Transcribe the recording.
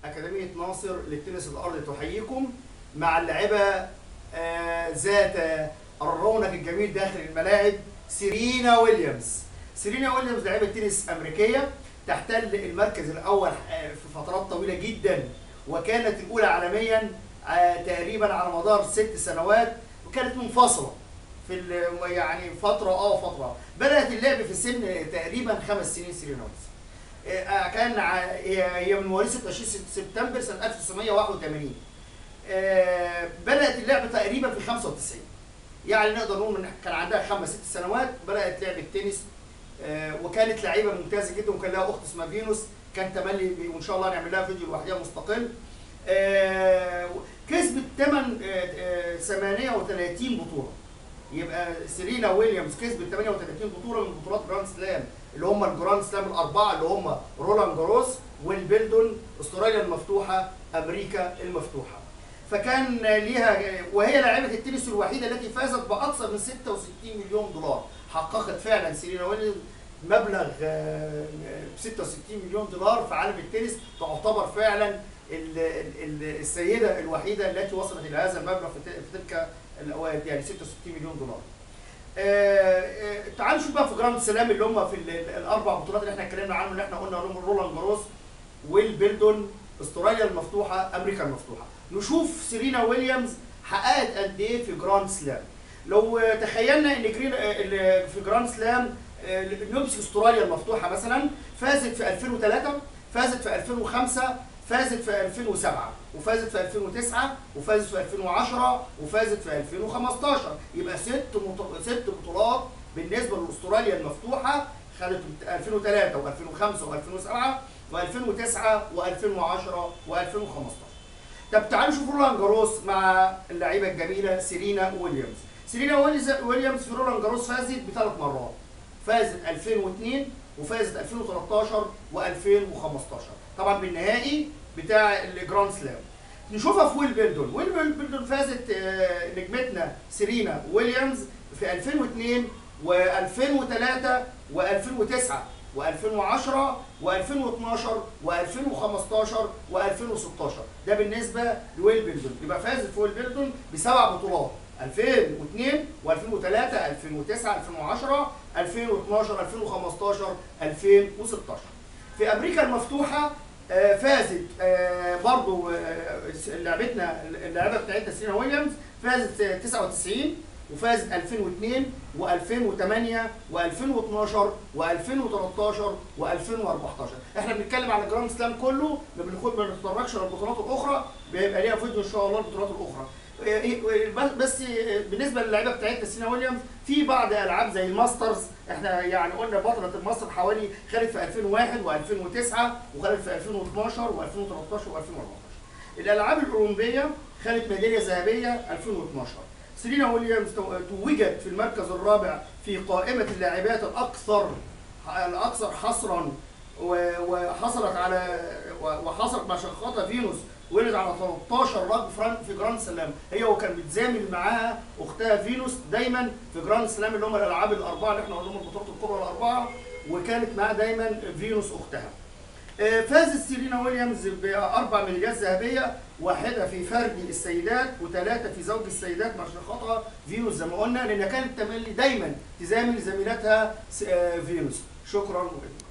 أكاديمية ناصر للتنس الأرضي تحييكم مع اللاعبة آه، ذات الرونق الجميل داخل الملاعب سيرينا ويليامز سيرينا ويليامز لاعبة تنس أمريكية تحتل المركز الأول آه، في فترات طويلة جدا وكانت الأولى عالميا آه، تقريبا على مدار ست سنوات وكانت منفصلة في ال- يعني فترة اه فترة بدأت اللعب في سن تقريبا خمس سنين سيرينا ويليامز آه، كان ع- هي هي من مواليد 26 سبتمبر سنه 1981 آه، بدات اللعبه تقريبا في 95 يعني نقدر نقول ان كان عندها خمس ست سنوات بدات لعب التنس آه، وكانت لعيبه ممتازه جدا وكان لها اخت اسمها فينوس كان تملي ب- وان شاء الله نعمل لها فيديو لوحدها مستقل آه، كسبت 8 38 بطوله يبقى سيرينا ويليامز كسبت 38 بطوله من بطولات جراند سلام اللي هم الجراند سلام الاربعه اللي هم رولان جاروس ويلبلدون استراليا المفتوحه امريكا المفتوحه فكان ليها وهي لاعبه التنس الوحيده التي فازت باكثر من 66 مليون دولار حققت فعلا سيرينا ويليامز مبلغ آه، 66 مليون دولار في عالم التنس تعتبر فعلا ال- ال- ال- السيده الوحيده التي وصلت الى هذا المبلغ في ت- في تلك الاوقات يعني 66 مليون دولار. آه، آه، تعالوا نشوف بقى في جراند سلام اللي هم في ال- ال- الاربع بطولات اللي احنا اتكلمنا عنهم اللي احنا قلنا لهم رولان جاروس ويلبلدون استراليا المفتوحه امريكا المفتوحه نشوف سيرينا ويليامز حققت قد ايه في جراند سلام لو آه، تخيلنا ان جرين آه، ال- في جراند سلام آه، نمسك استراليا المفتوحه مثلا فازت في 2003 فازت في 2005 فازت في 2007 وفازت في 2009 وفازت في 2010 وفازت في 2015 يبقى ست مط- ست بطولات بالنسبه لاستراليا المفتوحه خدت 2003 و2005 و2007 و2009 و2010 و2015 طب تعالوا نشوف رولان جاروس مع اللعيبه الجميله سيرينا ويليامز سيرينا ويلز- ويليامز في رولان جاروس فازت بثلاث مرات فازت 2002 وفازت 2013 و2015 طبعا بالنهائي بتاع الجراند سلام نشوفها في ويل بيلدون ويل بيلدون فازت آه، نجمتنا سيرينا ويليامز في 2002 و2003 و2009 و2010 و2012 و2015 و2016 ده بالنسبه لويل بيلدون يبقى فازت في ويل بيلدون بسبع بطولات 2002 و2003 2009 2010 2012 2015 2016 في امريكا المفتوحه آه، فازت آه، برضو آه، لعبتنا اللعبه بتاعتنا سيرينا ويليامز فازت آه، 99 وفازت 2002 و2008 و2012 و2013 و2014 احنا بنتكلم على الجراند سلام كله ما بناخد ما بنتطرقش للبطولات الاخرى بيبقى ليها فيديو ان شاء الله البطولات الاخرى إيه، إيه، بس- بس إيه، بالنسبه للعيبه بتاعتنا سينا ويليامز في بعض العاب زي الماسترز احنا يعني قلنا بطله الماستر حوالي خدت في 2001 و2009 وخدت في 2012 و2013 و2014 الالعاب الاولمبيه خدت ميداليه ذهبيه 2012 سيرينا ويليامز تو- توجت في المركز الرابع في قائمه اللاعبات الاكثر الاكثر حصرا و- وحصلت على و- وحصلت مع شخصها فينوس ولد على 13 راجل فرانك في جراند سلام هي وكان بتزامل معاها اختها فينوس دايما في جراند سلام اللي هم الالعاب الاربعه اللي احنا قلنا لهم البطولات الكبرى الاربعه وكانت معاها دايما فينوس اختها آه، فازت سيرينا ويليامز باربع ميداليات ذهبيه واحده في فرد السيدات وثلاثه في زوج السيدات مع شقتها فينوس زي ما قلنا لانها كانت تملي دايما تزامل زميلتها س- آه، فينوس شكرا